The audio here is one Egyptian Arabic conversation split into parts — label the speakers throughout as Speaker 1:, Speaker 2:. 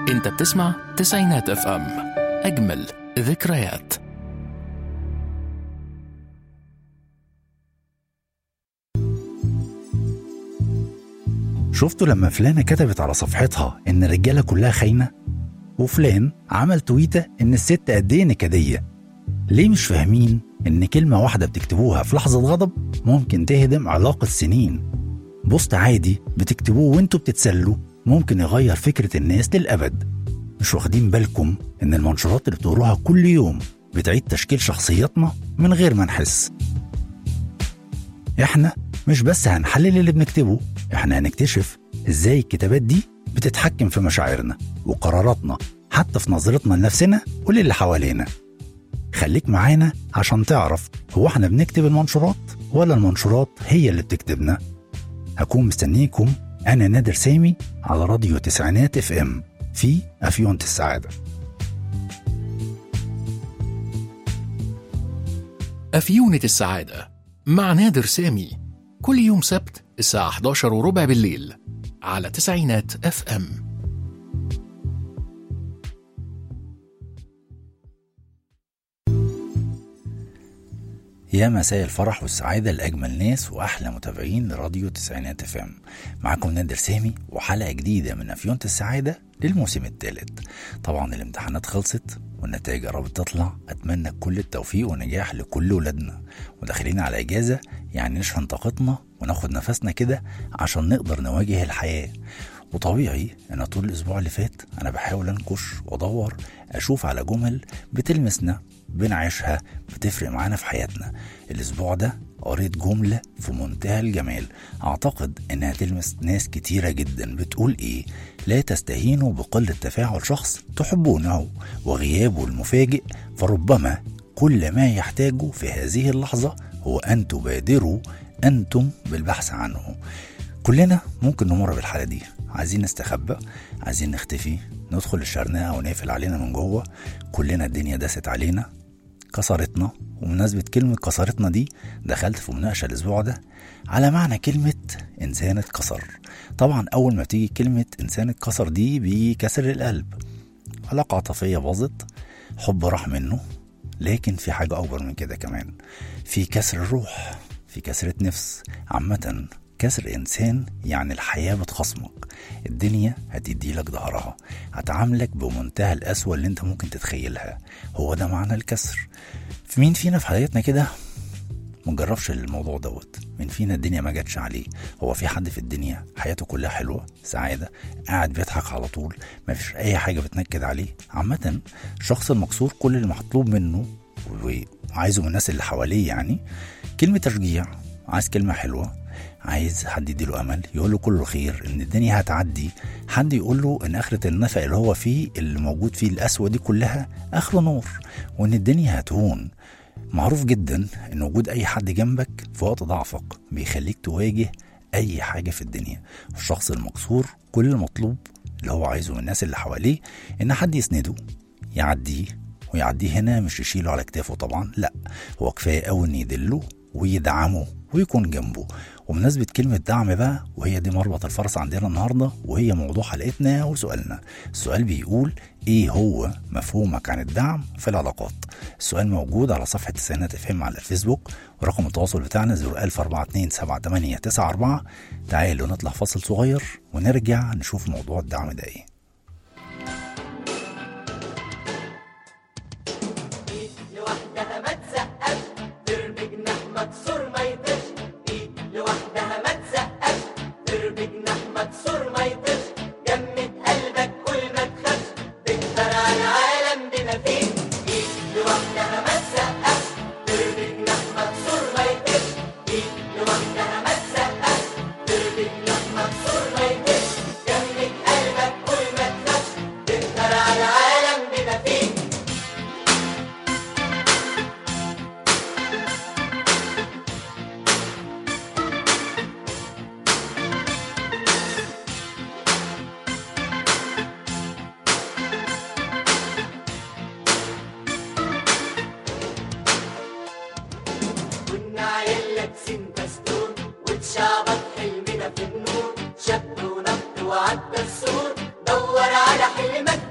Speaker 1: انت بتسمع تسعينات اف ام اجمل ذكريات
Speaker 2: شفتوا لما فلانة كتبت على صفحتها إن الرجالة كلها خاينة؟ وفلان عمل تويتة إن الست قد إيه نكدية؟ ليه مش فاهمين إن كلمة واحدة بتكتبوها في لحظة غضب ممكن تهدم علاقة سنين؟ بوست عادي بتكتبوه وانتوا بتتسلوا ممكن يغير فكرة الناس للأبد مش واخدين بالكم إن المنشورات اللي بتقروها كل يوم بتعيد تشكيل شخصياتنا من غير ما نحس احنا مش بس هنحلل اللي بنكتبه احنا هنكتشف ازاي الكتابات دي بتتحكم في مشاعرنا وقراراتنا حتى في نظرتنا لنفسنا وللي حوالينا خليك معانا عشان تعرف هو احنا بنكتب المنشورات ولا المنشورات هي اللي بتكتبنا هكون مستنيكم انا نادر سامي على راديو تسعينات اف ام في افيونت السعاده
Speaker 1: أفيونة السعادة مع نادر سامي كل يوم سبت الساعة 11 وربع بالليل على تسعينات اف ام
Speaker 2: يا مساء الفرح والسعادة لأجمل ناس وأحلى متابعين لراديو تسعينات اف ام معاكم نادر سامي وحلقة جديدة من أفيونة السعادة للموسم الثالث طبعا الامتحانات خلصت والنتائج قربت تطلع أتمنى كل التوفيق ونجاح لكل ولادنا وداخلين على إجازة يعني نشحن طاقتنا وناخد نفسنا كده عشان نقدر نواجه الحياة وطبيعي ان طول الاسبوع اللي فات انا بحاول انكش وادور اشوف على جمل بتلمسنا بنعيشها بتفرق معانا في حياتنا الاسبوع ده قريت جملة في منتهى الجمال اعتقد انها تلمس ناس كتيرة جدا بتقول ايه لا تستهينوا بقلة تفاعل شخص تحبونه وغيابه المفاجئ فربما كل ما يحتاجه في هذه اللحظة هو ان تبادروا انتم بالبحث عنه كلنا ممكن نمر بالحالة دي عايزين نستخبى عايزين نختفي ندخل الشرنقة ونقفل علينا من جوه كلنا الدنيا داست علينا كسرتنا ومناسبة كلمة كسرتنا دي دخلت في مناقشة الأسبوع ده على معنى كلمة إنسان اتكسر طبعا أول ما تيجي كلمة إنسان اتكسر دي بكسر القلب علاقة عاطفية باظت حب راح منه لكن في حاجة أكبر من كده كمان في كسر الروح في كسرة نفس عامة كسر إنسان يعني الحياة بتخصمك الدنيا هتدي لك ظهرها هتعاملك بمنتهى القسوة اللي انت ممكن تتخيلها هو ده معنى الكسر في مين فينا في حياتنا كده مجربش الموضوع دوت مين فينا الدنيا ما جاتش عليه هو في حد في الدنيا حياته كلها حلوة سعادة قاعد بيضحك على طول ما فيش أي حاجة بتنكد عليه عامة الشخص المكسور كل اللي مطلوب منه وعايزه من الناس اللي حواليه يعني كلمة تشجيع عايز كلمة حلوة عايز حد يديله امل يقول له كله خير ان الدنيا هتعدي حد يقول له ان اخره النفق اللي هو فيه اللي موجود فيه القسوه دي كلها اخره نور وان الدنيا هتهون معروف جدا ان وجود اي حد جنبك في وقت ضعفك بيخليك تواجه اي حاجه في الدنيا الشخص المكسور كل المطلوب اللي هو عايزه من الناس اللي حواليه ان حد يسنده يعديه ويعديه هنا مش يشيله على كتافه طبعا لا هو كفايه قوي ان يدله ويدعمه ويكون جنبه وبمناسبة كلمة دعم بقى وهي دي مربط الفرس عندنا النهاردة وهي موضوع حلقتنا وسؤالنا السؤال بيقول ايه هو مفهومك عن الدعم في العلاقات السؤال موجود على صفحة تسعينات اف ام على الفيسبوك ورقم التواصل بتاعنا 010427894 تعالوا نطلع فاصل صغير ونرجع نشوف موضوع الدعم ده ايه
Speaker 3: لوحدها ما تسقف ترمي جناح مكسور ما يطيش ايد لوحدها ما تسقف ترمي جناح مكسور ما يطيش جمد قلبك كل ما تخافش تقدر على العالم بما فيه ايد لوحدها ما تسقف ترمي جناح مكسور ما يطيش ايد لوحدها ما تسقف ترمي جناح مكسور ما يطيش جمد قلبك كل ما تخافش تقدر على العالم بما فيه كنا عيال لابسين دستور واتشعبط حلمنا في النور شاب ونط وعدى السور دور على حلمك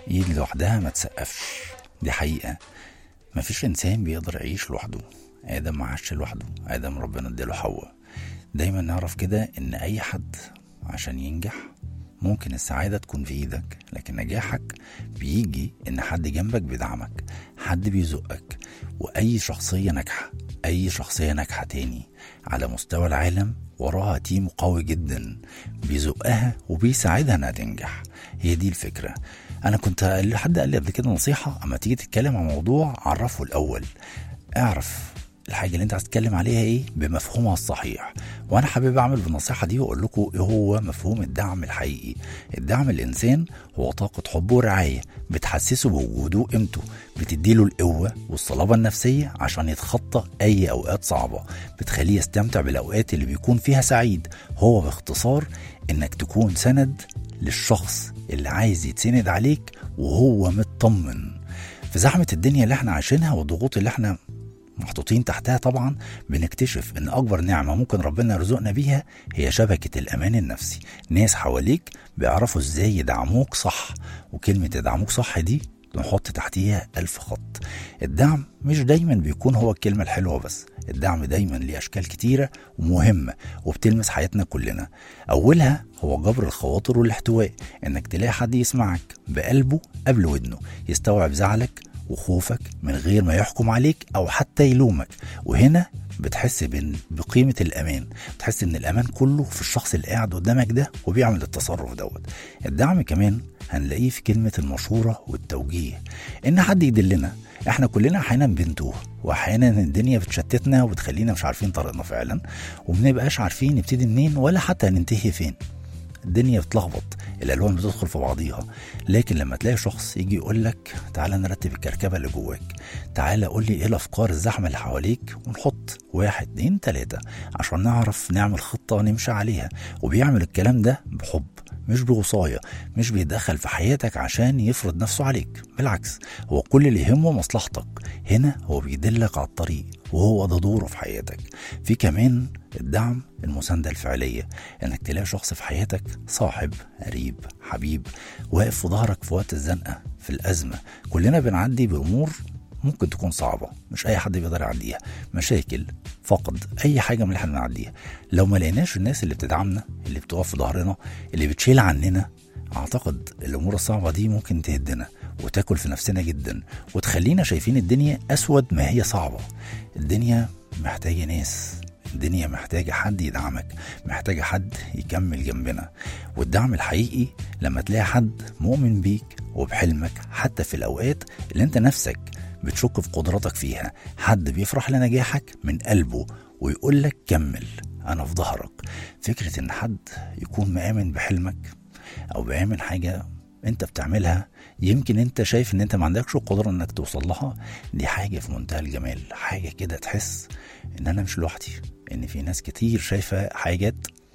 Speaker 2: ايد لوحدها ما تسقفش دي حقيقة مفيش انسان بيقدر يعيش لوحده ادم ما عاش لوحده ادم ربنا اداله حواء دايما نعرف كده ان اي حد عشان ينجح ممكن السعادة تكون في ايدك لكن نجاحك بيجي ان حد جنبك بيدعمك حد بيزقك واي شخصية ناجحة اي شخصية ناجحة تاني على مستوى العالم وراها تيم قوي جدا بيزقها وبيساعدها انها تنجح هي دي الفكرة انا كنت حد قال لي قبل كده نصيحة اما تيجي تتكلم عن موضوع عرفه الاول اعرف الحاجة اللي انت عايز تتكلم عليها ايه بمفهومها الصحيح وانا حابب اعمل بالنصيحة دي واقول لكم ايه هو مفهوم الدعم الحقيقي الدعم الانسان هو طاقة حب ورعاية بتحسسه بوجوده وقيمته بتديله القوة والصلابة النفسية عشان يتخطى اي اوقات صعبة بتخليه يستمتع بالاوقات اللي بيكون فيها سعيد هو باختصار انك تكون سند للشخص اللي عايز يتسند عليك وهو مطمن في زحمة الدنيا اللي احنا عايشينها والضغوط اللي احنا محطوطين تحتها طبعا بنكتشف ان اكبر نعمه ممكن ربنا يرزقنا بيها هي شبكه الامان النفسي ناس حواليك بيعرفوا ازاي يدعموك صح وكلمه يدعموك صح دي نحط تحتيها ألف خط الدعم مش دايما بيكون هو الكلمة الحلوة بس الدعم دايما ليه أشكال كتيرة ومهمة وبتلمس حياتنا كلنا أولها هو جبر الخواطر والاحتواء إنك تلاقي حد يسمعك بقلبه قبل ودنه يستوعب زعلك وخوفك من غير ما يحكم عليك او حتى يلومك وهنا بتحس بن- بقيمة الأمان بتحس إن الأمان كله في الشخص اللي قاعد قدامك ده وبيعمل التصرف دوت الدعم كمان هنلاقيه في كلمة المشورة والتوجيه إن حد يدلنا احنا كلنا احيانا بنتوه واحيانا الدنيا بتشتتنا وبتخلينا مش عارفين طريقنا فعلا ومنبقاش عارفين نبتدي منين ولا حتى هننتهي فين الدنيا بتلخبط الالوان بتدخل في بعضيها لكن لما تلاقي شخص يجي يقول لك تعالى نرتب الكركبه اللي جواك تعالى قول لي ايه الافكار الزحمه اللي حواليك ونحط واحد اتنين تلاته عشان نعرف نعمل خطه نمشي عليها وبيعمل الكلام ده بحب مش بوصايه مش بيتدخل في حياتك عشان يفرض نفسه عليك بالعكس هو كل اللي يهمه مصلحتك هنا هو بيدلك على الطريق وهو ده دوره في حياتك في كمان الدعم المساندة الفعلية انك تلاقي شخص في حياتك صاحب قريب حبيب واقف في ظهرك في وقت الزنقة في الأزمة كلنا بنعدي بأمور ممكن تكون صعبة مش أي حد بيقدر يعديها مشاكل فقد أي حاجة من اللي احنا بنعديها لو ما لقيناش الناس اللي بتدعمنا اللي بتقف في ظهرنا اللي بتشيل عننا أعتقد الأمور الصعبة دي ممكن تهدنا وتاكل في نفسنا جدا وتخلينا شايفين الدنيا أسود ما هي صعبة الدنيا محتاجة ناس الدنيا محتاجة حد يدعمك محتاجة حد يكمل جنبنا والدعم الحقيقي لما تلاقي حد مؤمن بيك وبحلمك حتى في الأوقات اللي انت نفسك بتشك في قدراتك فيها حد بيفرح لنجاحك من قلبه ويقول لك كمل أنا في ظهرك فكرة إن حد يكون مآمن بحلمك أو بيعمل حاجة انت بتعملها يمكن انت شايف ان انت ما عندكش القدره انك توصل لها دي حاجه في منتهى الجمال حاجه كده تحس ان انا مش لوحدي ان في ناس كتير شايفه حاجات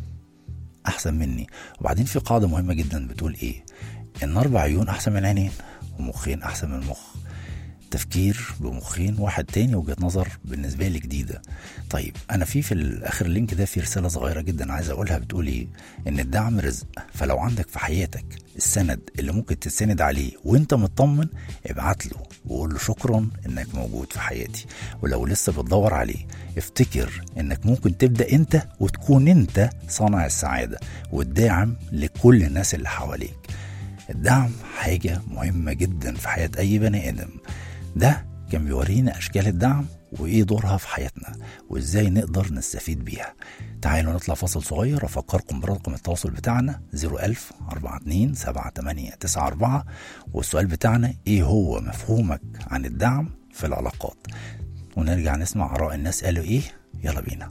Speaker 2: احسن مني وبعدين في قاعده مهمه جدا بتقول ايه ان اربع عيون احسن من عينين ومخين احسن من مخ تفكير بمخين واحد تاني وجهه نظر بالنسبه لي جديده طيب انا في في اخر اللينك ده في رساله صغيره جدا عايز اقولها بتقول ايه ان الدعم رزق فلو عندك في حياتك السند اللي ممكن تتسند عليه وانت مطمن ابعت له وقول له شكرا انك موجود في حياتي ولو لسه بتدور عليه افتكر انك ممكن تبدا انت وتكون انت صانع السعاده والداعم لكل الناس اللي حواليك الدعم حاجة مهمة جدا في حياة أي بني آدم ده كان بيورينا أشكال الدعم وإيه دورها في حياتنا وإزاي نقدر نستفيد بيها تعالوا نطلع فاصل صغير أفكركم برقم التواصل بتاعنا 01000 42 7894 والسؤال بتاعنا إيه هو مفهومك عن الدعم في العلاقات ونرجع نسمع آراء الناس قالوا إيه يلا بينا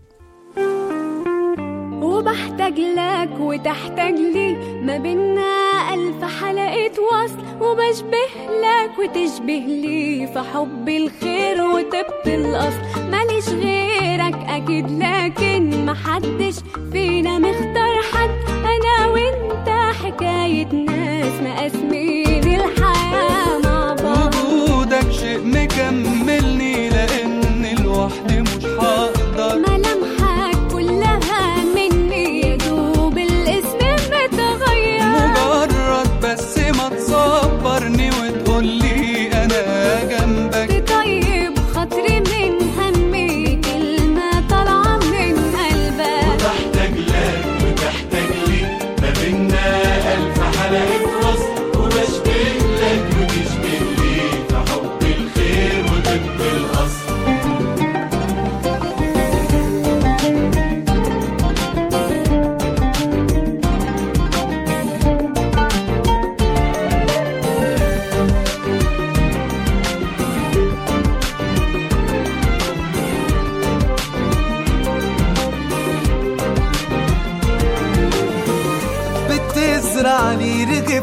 Speaker 4: وبحتاج لك وتحتاج لي ما بينا ألف حلقة وصل وبشبه لك وتشبه لي في حب الخير وطبط الأصل ماليش غيرك أكيد لكن محدش فينا مختار حد أنا وأنت حكاية ناس مقاسمين الحياة مع بعض
Speaker 5: وجودك شيء مكملني لان لوحدي مش هقدر
Speaker 4: ملامحك كلها مني يا دوب الاسم متغير
Speaker 5: مجرد بس ما تصبر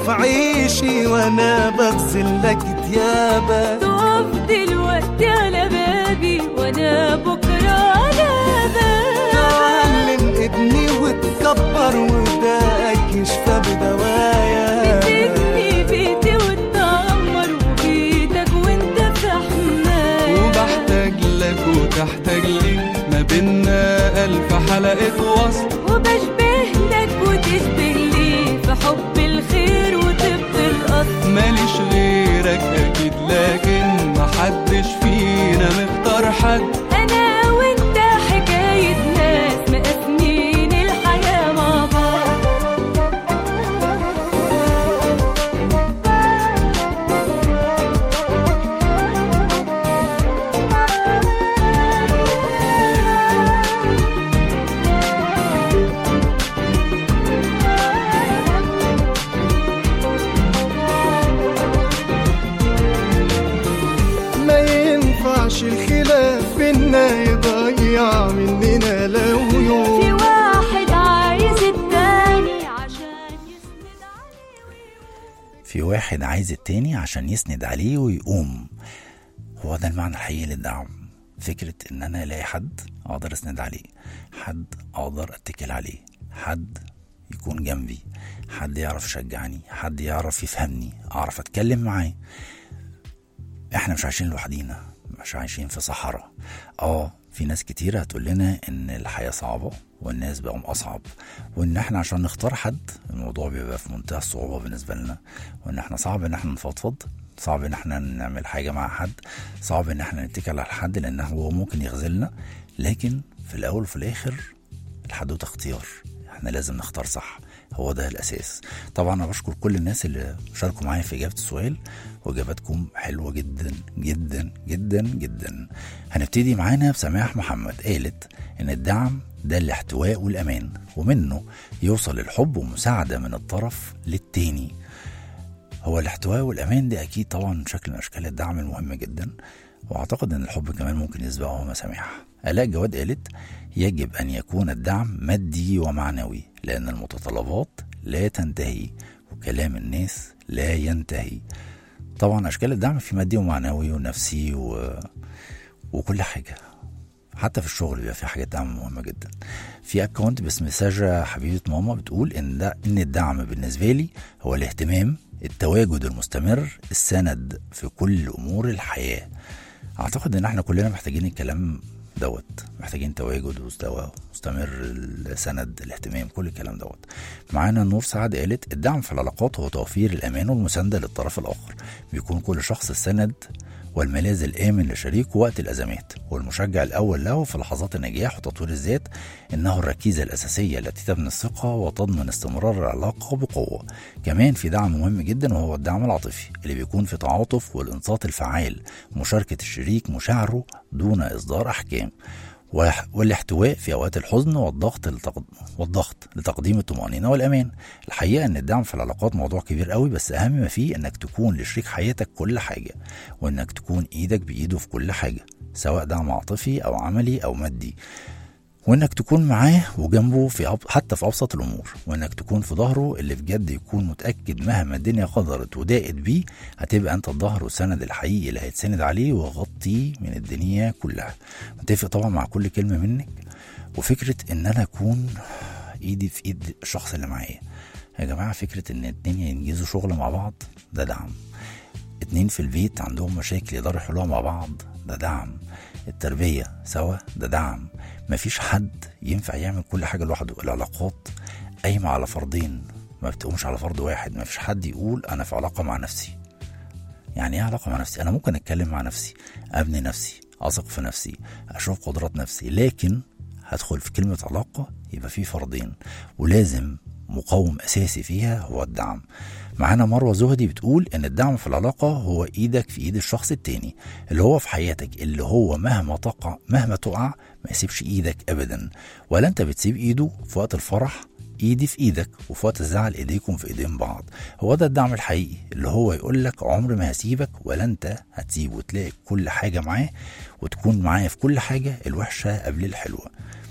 Speaker 6: في عيشي وانا بغسل لك ثيابك
Speaker 4: تقف دلوقتي على بابي وانا بكره على بابك
Speaker 6: تعلم ابني وتكبر وداك يشفى بدوايا
Speaker 4: تبني بيتي وتعمر وبيتك وانت في حماية
Speaker 5: وبحتاج لك وتحتاج لي ما بينا ألف حلقة وصل
Speaker 4: وبشبه لك وتشبه لي في حب الخير وطب الأصل
Speaker 5: ماليش غيرك أكيد لكن محدش فينا مختار حد
Speaker 4: أنا وأنت حكاية ناس مقسمين الحياة مع بعض
Speaker 6: ما ينفعش الخلاف بينا يضيع مننا لو يوم
Speaker 4: في واحد عايز التاني عشان يسند عليه
Speaker 2: في واحد عايز التاني عشان يسند عليه ويقوم هو ده المعنى الحقيقي للدعم فكرة ان انا الاقي حد اقدر اسند عليه حد اقدر اتكل عليه حد يكون جنبي حد يعرف يشجعني حد يعرف يفهمني اعرف اتكلم معاه احنا مش عايشين لوحدينا مش عايشين في صحراء اه في ناس كتيرة هتقول لنا ان الحياة صعبة والناس بقوا اصعب وان احنا عشان نختار حد الموضوع بيبقى في منتهى الصعوبة بالنسبة لنا وان احنا صعب ان احنا نفضفض صعب ان احنا نعمل حاجة مع حد صعب ان احنا نتكل على حد لان هو ممكن يخذلنا لكن في الاول وفي الاخر الحدوته اختيار احنا لازم نختار صح هو ده الاساس طبعا انا بشكر كل الناس اللي شاركوا معايا في اجابه السؤال واجاباتكم حلوه جدا جدا جدا جدا هنبتدي معانا بسماح محمد قالت ان الدعم ده الاحتواء والامان ومنه يوصل الحب ومساعده من الطرف للتاني هو الاحتواء والامان ده اكيد طبعا شكل من اشكال الدعم المهم جدا واعتقد ان الحب كمان ممكن يسبقه مسامح الاء جواد قالت يجب ان يكون الدعم مادي ومعنوي لان المتطلبات لا تنتهي وكلام الناس لا ينتهي طبعا اشكال الدعم في مادي ومعنوي ونفسي و... وكل حاجه حتى في الشغل بيبقى في حاجات دعم مهمه جدا في اكونت باسم ساجة حبيبه ماما بتقول ان ده ان الدعم بالنسبه لي هو الاهتمام التواجد المستمر السند في كل امور الحياه اعتقد ان احنا كلنا محتاجين الكلام دوت محتاجين تواجد مستوى مستمر السند الاهتمام كل الكلام دوت معانا نور سعد قالت الدعم في العلاقات هو توفير الامان والمسانده للطرف الاخر بيكون كل شخص السند والملاذ الآمن لشريكه وقت الأزمات والمشجع الأول له في لحظات النجاح وتطوير الذات إنه الركيزة الأساسية التي تبني الثقة وتضمن استمرار العلاقة بقوة كمان في دعم مهم جدا وهو الدعم العاطفي اللي بيكون في تعاطف والإنصات الفعال مشاركة الشريك مشاعره دون إصدار أحكام وح- والاحتواء في اوقات الحزن والضغط لتق... والضغط لتقديم الطمانينه والامان الحقيقه ان الدعم في العلاقات موضوع كبير قوي بس اهم ما فيه انك تكون لشريك حياتك كل حاجه وانك تكون ايدك بايده في كل حاجه سواء دعم عاطفي او عملي او مادي وانك تكون معاه وجنبه في أب... حتى في ابسط الامور وانك تكون في ظهره اللي بجد يكون متاكد مهما الدنيا قدرت وضاقت بيه هتبقى انت الظهر والسند الحقيقي اللي هيتسند عليه ويغطيه من الدنيا كلها متفق طبعا مع كل كلمه منك وفكره ان انا اكون ايدي في ايد الشخص اللي معايا يا جماعه فكره ان اتنين ينجزوا شغل مع بعض ده دعم اتنين في البيت عندهم مشاكل يقدروا يحلوها مع بعض ده دعم التربية سوا ده دعم مفيش حد ينفع يعمل كل حاجة لوحده العلاقات قايمة على فردين ما بتقومش على فرد واحد مفيش حد يقول أنا في علاقة مع نفسي يعني ايه علاقة مع نفسي أنا ممكن أتكلم مع نفسي أبني نفسي أثق في نفسي أشوف قدرات نفسي لكن هدخل في كلمة علاقة يبقى في فردين ولازم مقوم أساسي فيها هو الدعم معانا مروة زهدي بتقول إن الدعم في العلاقة هو إيدك في إيد الشخص التاني اللي هو في حياتك اللي هو مهما تقع مهما تقع ما يسيبش إيدك أبدا ولا أنت بتسيب إيده في وقت الفرح ايدي في ايدك وفي وقت الزعل ايديكم في ايدين بعض هو ده الدعم الحقيقي اللي هو يقول لك عمر ما هسيبك ولا انت هتسيبه تلاقي كل حاجه معاه وتكون معاه في كل حاجه الوحشه قبل الحلوه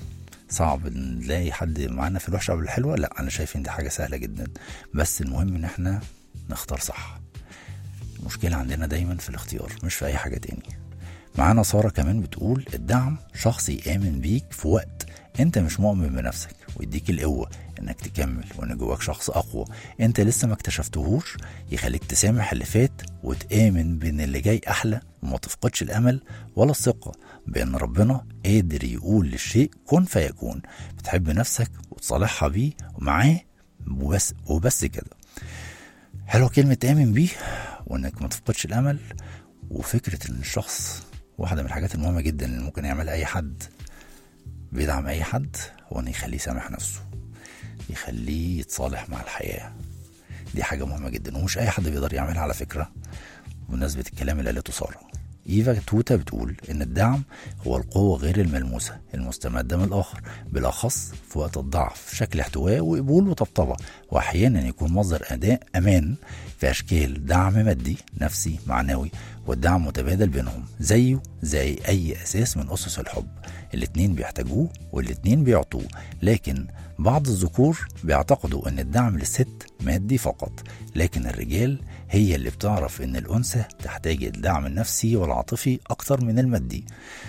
Speaker 2: صعب نلاقي حد معانا في الوحشه قبل الحلوه لا انا شايف ان دي حاجه سهله جدا بس المهم ان احنا نختار صح المشكلة عندنا دايما في الاختيار مش في أي حاجة تاني معانا سارة كمان بتقول الدعم شخص يآمن بيك في وقت انت مش مؤمن بنفسك ويديك القوة انك تكمل وان جواك شخص اقوى انت لسه ما اكتشفتهوش يخليك تسامح اللي فات وتآمن بان اللي جاي احلى وما تفقدش الامل ولا الثقة بان ربنا قادر يقول للشيء كن فيكون بتحب نفسك وتصالحها بيه ومعاه وبس وبس كده حلوة كلمة تآمن بيه وانك ما تفقدش الامل وفكرة ان الشخص واحدة من الحاجات المهمة جدا اللي ممكن يعملها اي حد بيدعم اي حد هو انه يخليه يسامح نفسه يخليه يتصالح مع الحياة دي حاجة مهمة جدا ومش اي حد بيقدر يعملها على فكرة بمناسبة الكلام اللي قالته سارة إيفا توتا بتقول إن الدعم هو القوة غير الملموسة المستمدة من الآخر بالأخص في وقت الضعف شكل احتواء وقبول وطبطبة وأحيانا يكون مصدر أداء أمان في أشكال دعم مادي نفسي معنوي والدعم متبادل بينهم زيه زي أي أساس من أسس الحب الاتنين بيحتاجوه والاتنين بيعطوه لكن بعض الذكور بيعتقدوا ان الدعم للست مادي فقط لكن الرجال هي اللي بتعرف ان الانثى تحتاج الدعم النفسي والعاطفي اكتر من المادي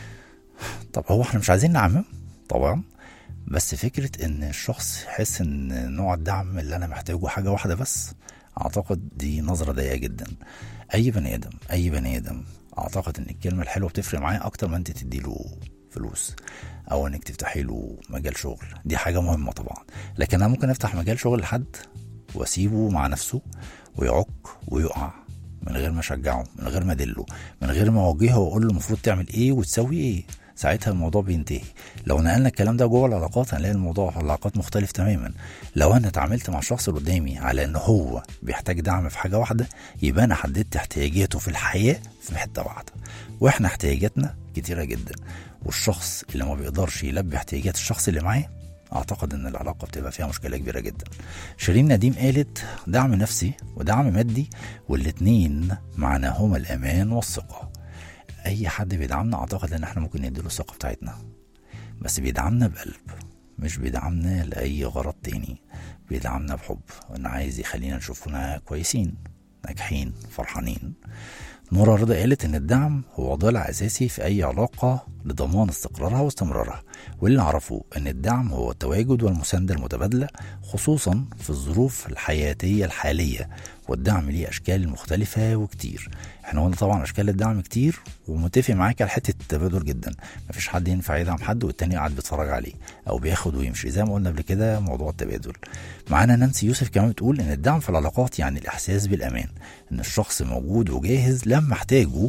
Speaker 2: طب هو احنا مش عايزين نعمم طبعا بس فكرة ان الشخص يحس ان نوع الدعم اللي انا محتاجه حاجة واحدة بس اعتقد دي نظرة ضيقة جدا اي بني ادم اي بني ادم اعتقد ان الكلمة الحلوة بتفرق معاه اكتر ما انت تديله فلوس او انك تفتحي له مجال شغل دي حاجه مهمه طبعا لكن انا ممكن افتح مجال شغل لحد واسيبه مع نفسه ويعك ويقع من غير ما اشجعه من غير ما ادله من غير ما اوجهه واقول له المفروض تعمل ايه وتسوي ايه ساعتها الموضوع بينتهي لو نقلنا الكلام ده جوه العلاقات هنلاقي الموضوع في العلاقات مختلف تماما لو انا اتعاملت مع الشخص اللي قدامي على ان هو بيحتاج دعم في حاجه واحده يبقى انا حددت احتياجاته في الحياه في حته واحده واحنا احتياجاتنا كتيره جدا والشخص اللي ما بيقدرش يلبي احتياجات الشخص اللي معاه اعتقد ان العلاقه بتبقى فيها مشكله كبيره جدا شيرين نديم قالت دعم نفسي ودعم مادي والاتنين معناهما الامان والثقه اي حد بيدعمنا اعتقد ان احنا ممكن نديله الثقه بتاعتنا بس بيدعمنا بقلب مش بيدعمنا لاي غرض تاني بيدعمنا بحب وان عايز يخلينا نشوفنا كويسين ناجحين فرحانين نورا رضا قالت ان الدعم هو ضلع اساسي في اي علاقه لضمان استقرارها واستمرارها واللي اعرفه ان الدعم هو التواجد والمسانده المتبادله خصوصا في الظروف الحياتيه الحاليه والدعم ليه اشكال مختلفه وكتير احنا قلنا طبعا اشكال الدعم كتير ومتفق معاك على حته التبادل جدا مفيش حد ينفع يدعم حد والتاني قاعد بيتفرج عليه او بياخد ويمشي زي ما قلنا قبل كده موضوع التبادل معانا نانسي يوسف كمان بتقول ان الدعم في العلاقات يعني الاحساس بالامان ان الشخص موجود وجاهز لما احتاجه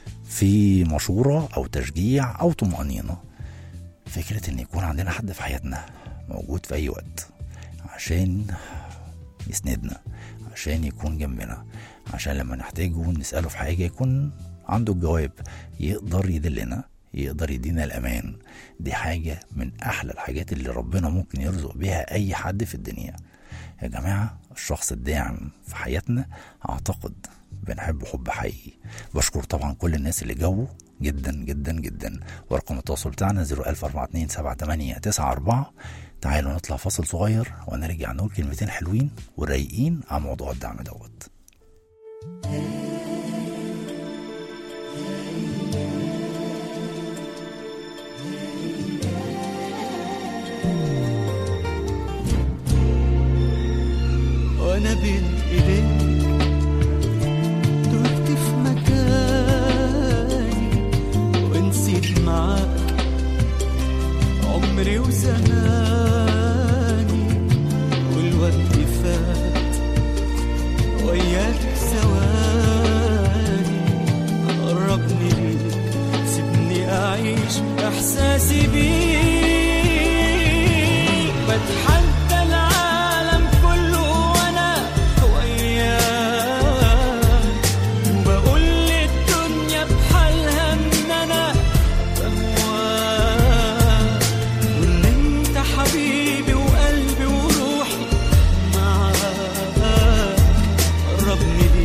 Speaker 2: في مشورة أو تشجيع أو طمأنينة فكرة إن يكون عندنا حد في حياتنا موجود في أي وقت عشان يسندنا عشان يكون جنبنا عشان لما نحتاجه نسأله في حاجة يكون عنده الجواب يقدر يدلنا يقدر يدينا الأمان دي حاجة من أحلى الحاجات اللي ربنا ممكن يرزق بيها أي حد في الدنيا يا جماعة الشخص الداعم في حياتنا أعتقد بنحب حب حقيقي بشكر طبعا كل الناس اللي جاوبوا جدا جدا جدا ورقم التواصل بتاعنا 014278994 تعالوا نطلع فاصل صغير ونرجع نقول كلمتين حلوين ورايقين عن موضوع الدعم دوت
Speaker 6: وانا بين ايديك تهت في مكاني ونسيت معاك عمري وزماني والوقت فات وياك ثواني قربني ليك سيبني اعيش احساسي بيك بتحدى العالم كله وانا وياك وبقول للدنيا بحالها ان انا بهواك وان انت حبيبي وقلبي وروحي معاك قربني ليك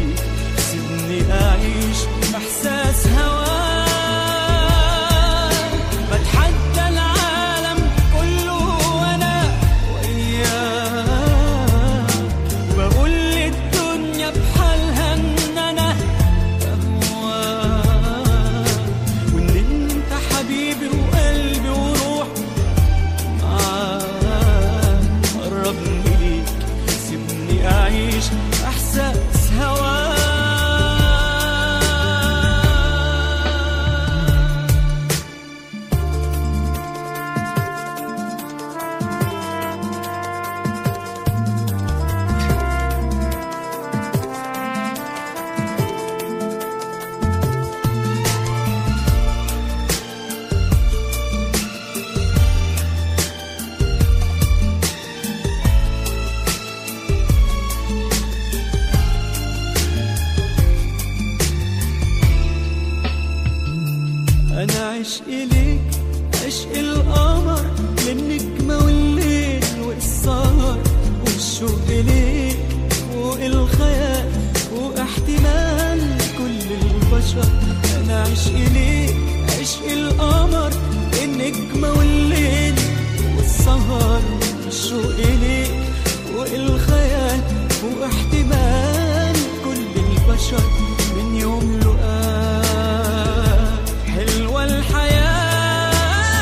Speaker 6: عشق ليك عشق القمر للنجمة والليل والسهر والشوق ليك والخيال واحتمال كل البشر انا عشق ليك عشق القمر النجمة والليل والسهر والشوق ليك والخيال واحتمال كل البشر من يوم لقاك حلوة الحياة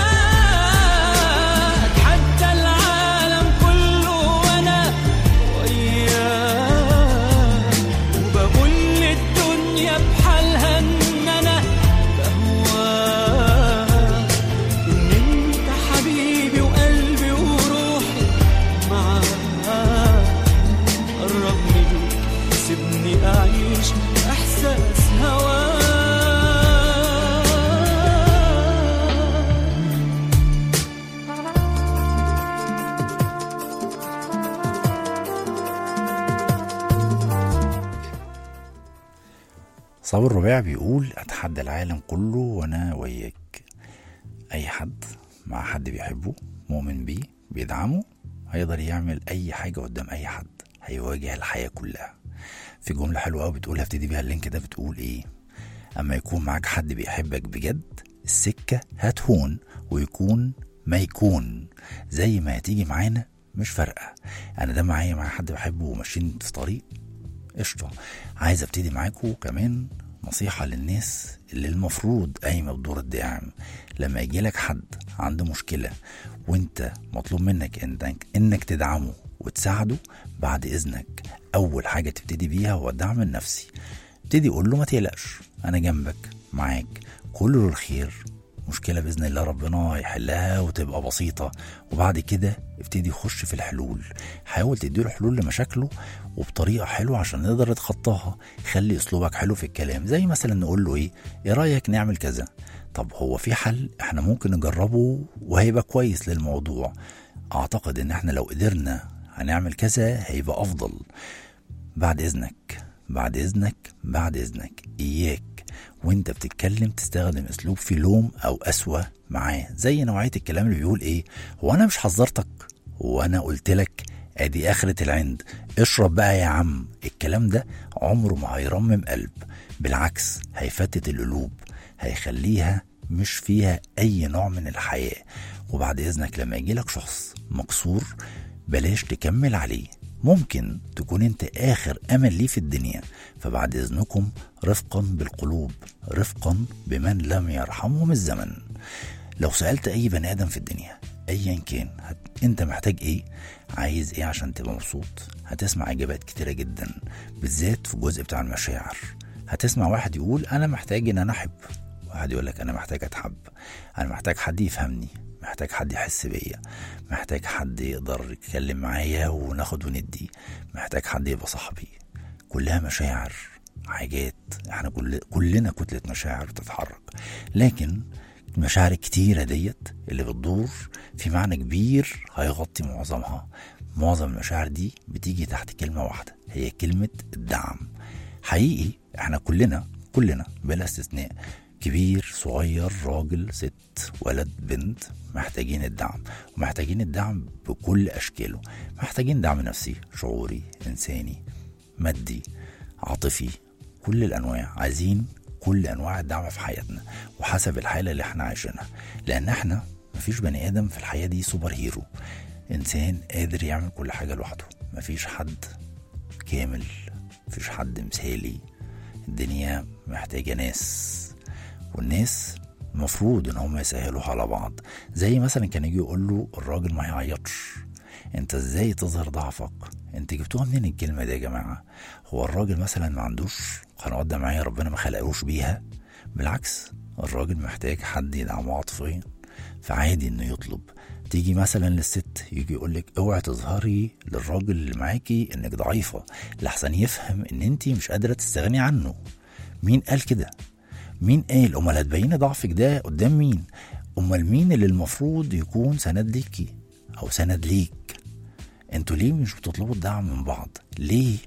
Speaker 6: أتحدى العالم كله وأنا وياك وبقول للدنيا بحالها إن أنا بهواك إن أنت حبيبي وقلبي وروحي معاك قرب مني سيبني أعيش إحساس هواك
Speaker 2: صابر الربيع بيقول اتحدى العالم كله وانا وياك اي حد مع حد بيحبه مؤمن بيه بيدعمه هيقدر يعمل اي حاجه قدام اي حد هيواجه الحياه كلها في جمله حلوه قوي بتقول هبتدي بيها اللينك ده بتقول ايه اما يكون معاك حد بيحبك بجد السكه هتهون ويكون ما يكون زي ما هتيجي معانا مش فارقه انا ده معايا مع حد بحبه وماشيين في طريق قشطة عايز ابتدي معاكم كمان نصيحة للناس اللي المفروض قايمة بدور الداعم لما يجي لك حد عنده مشكلة وانت مطلوب منك انك, انك تدعمه وتساعده بعد اذنك اول حاجة تبتدي بيها هو الدعم النفسي ابتدي قول له ما تقلقش انا جنبك معاك كله الخير مشكلة بإذن الله ربنا هيحلها وتبقى بسيطة وبعد كده ابتدي خش في الحلول حاول تديله حلول لمشاكله وبطريقة حلوة عشان نقدر نتخطاها خلي أسلوبك حلو في الكلام زي مثلا نقول له إيه إيه رأيك نعمل كذا طب هو في حل احنا ممكن نجربه وهيبقى كويس للموضوع أعتقد إن احنا لو قدرنا هنعمل كذا هيبقى أفضل بعد إذنك بعد إذنك بعد إذنك إياك وانت بتتكلم تستخدم اسلوب فيه لوم او قسوه معاه زي نوعيه الكلام اللي بيقول ايه هو انا مش حذرتك هو انا قلت لك ادي اخره العند اشرب بقى يا عم الكلام ده عمره ما هيرمم قلب بالعكس هيفتت القلوب هيخليها مش فيها اي نوع من الحياه وبعد اذنك لما يجيلك شخص مكسور بلاش تكمل عليه ممكن تكون انت اخر امل ليه في الدنيا فبعد اذنكم رفقا بالقلوب رفقا بمن لم يرحمهم الزمن لو سالت اي بني ادم في الدنيا ايا كان هت... انت محتاج ايه عايز ايه عشان تبقى مبسوط هتسمع اجابات كتيره جدا بالذات في الجزء بتاع المشاعر هتسمع واحد يقول انا محتاج ان انا احب واحد يقول لك انا محتاج اتحب انا محتاج حد يفهمني محتاج حد يحس بيا محتاج حد يقدر يتكلم معايا وناخد وندي محتاج حد يبقى صاحبي كلها مشاعر حاجات احنا كل كلنا كتلة مشاعر بتتحرك لكن المشاعر الكتيرة ديت اللي بتدور في معنى كبير هيغطي معظمها معظم المشاعر دي بتيجي تحت كلمة واحدة هي كلمة الدعم حقيقي احنا كلنا كلنا بلا استثناء كبير صغير راجل ست ولد بنت محتاجين الدعم ومحتاجين الدعم بكل أشكاله محتاجين دعم نفسي شعوري إنساني مادي عاطفي كل الأنواع عايزين كل أنواع الدعم في حياتنا وحسب الحالة اللي احنا عايشينها لأن احنا مفيش بني آدم في الحياة دي سوبر هيرو إنسان قادر يعمل كل حاجة لوحده مفيش حد كامل مفيش حد مثالي الدنيا محتاجة ناس والناس المفروض ان هم يسهلوها على بعض زي مثلا كان يجي يقول له الراجل ما يعيطش انت ازاي تظهر ضعفك انت جبتوها منين الكلمه دي يا جماعه هو الراجل مثلا ما عندوش قنوات دمعيه ربنا ما خلقلوش بيها بالعكس الراجل محتاج حد يدعمه عاطفيا فعادي انه يطلب تيجي مثلا للست يجي يقول لك اوعي تظهري للراجل اللي معاكي انك ضعيفه لحسن يفهم ان انت مش قادره تستغني عنه مين قال كده مين قال امال هتبيني ضعفك ده قدام مين امال مين اللي المفروض يكون سند ليكي او سند ليك انتوا ليه مش بتطلبوا الدعم من بعض ليه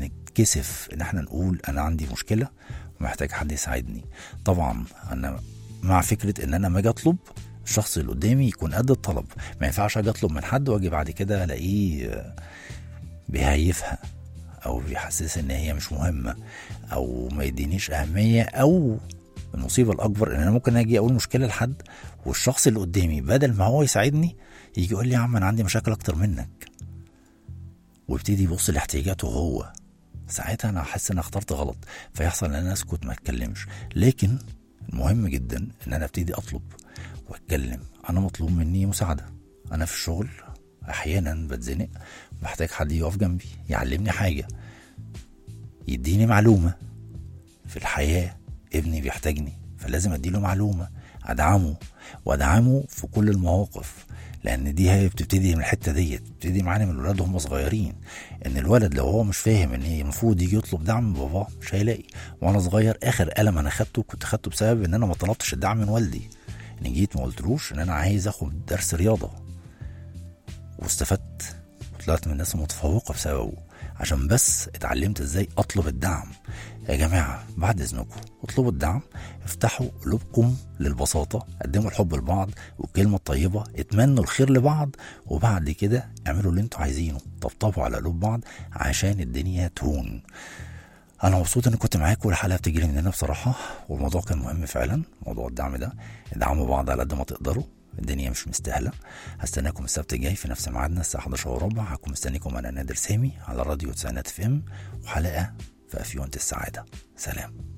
Speaker 2: بنتكسف ان احنا نقول انا عندي مشكله ومحتاج حد يساعدني طبعا انا مع فكره ان انا لما اجي اطلب الشخص اللي قدامي يكون قد الطلب ما ينفعش اجي اطلب من حد واجي بعد كده الاقيه آه، بيهيفها او بيحسسها ان هي مش مهمه او ما يدينيش اهميه او المصيبه الاكبر ان انا ممكن اجي اقول مشكله لحد والشخص اللي قدامي بدل ما هو يساعدني يجي يقول لي يا عم انا عندي مشاكل اكتر منك ويبتدي يبص لاحتياجاته هو ساعتها انا احس ان أنا اخترت غلط فيحصل ان انا اسكت ما اتكلمش لكن المهم جدا ان انا ابتدي اطلب واتكلم انا مطلوب مني مساعده انا في الشغل احيانا بتزنق بحتاج حد يقف جنبي يعلمني حاجه يديني معلومه في الحياه ابني بيحتاجني فلازم اديله معلومه ادعمه وادعمه في كل المواقف لان دي هي بتبتدي من الحته ديت بتبتدي معانا من الولاد وهم صغيرين ان الولد لو هو مش فاهم ان هي المفروض يجي يطلب دعم من باباه مش هيلاقي وانا صغير اخر قلم انا خدته كنت خدته بسبب ان انا ما طلبتش الدعم من والدي ان جيت ما قلتلوش ان انا عايز اخد درس رياضه واستفدت وطلعت من الناس المتفوقه بسببه عشان بس اتعلمت ازاي اطلب الدعم يا جماعه بعد اذنكم اطلبوا الدعم افتحوا قلوبكم للبساطه قدموا الحب لبعض والكلمه الطيبه اتمنوا الخير لبعض وبعد كده اعملوا اللي انتوا عايزينه طبطبوا على قلوب بعض عشان الدنيا تهون انا مبسوط اني كنت معاكم والحلقه بتجري مننا بصراحه والموضوع كان مهم فعلا موضوع الدعم ده ادعموا بعض على قد ما تقدروا الدنيا مش مستاهله هستناكم السبت الجاي في نفس ميعادنا الساعه 11 وربع هكون مستنيكم انا نادر سامي على راديو تسعينات اف ام وحلقه في افيونة السعاده سلام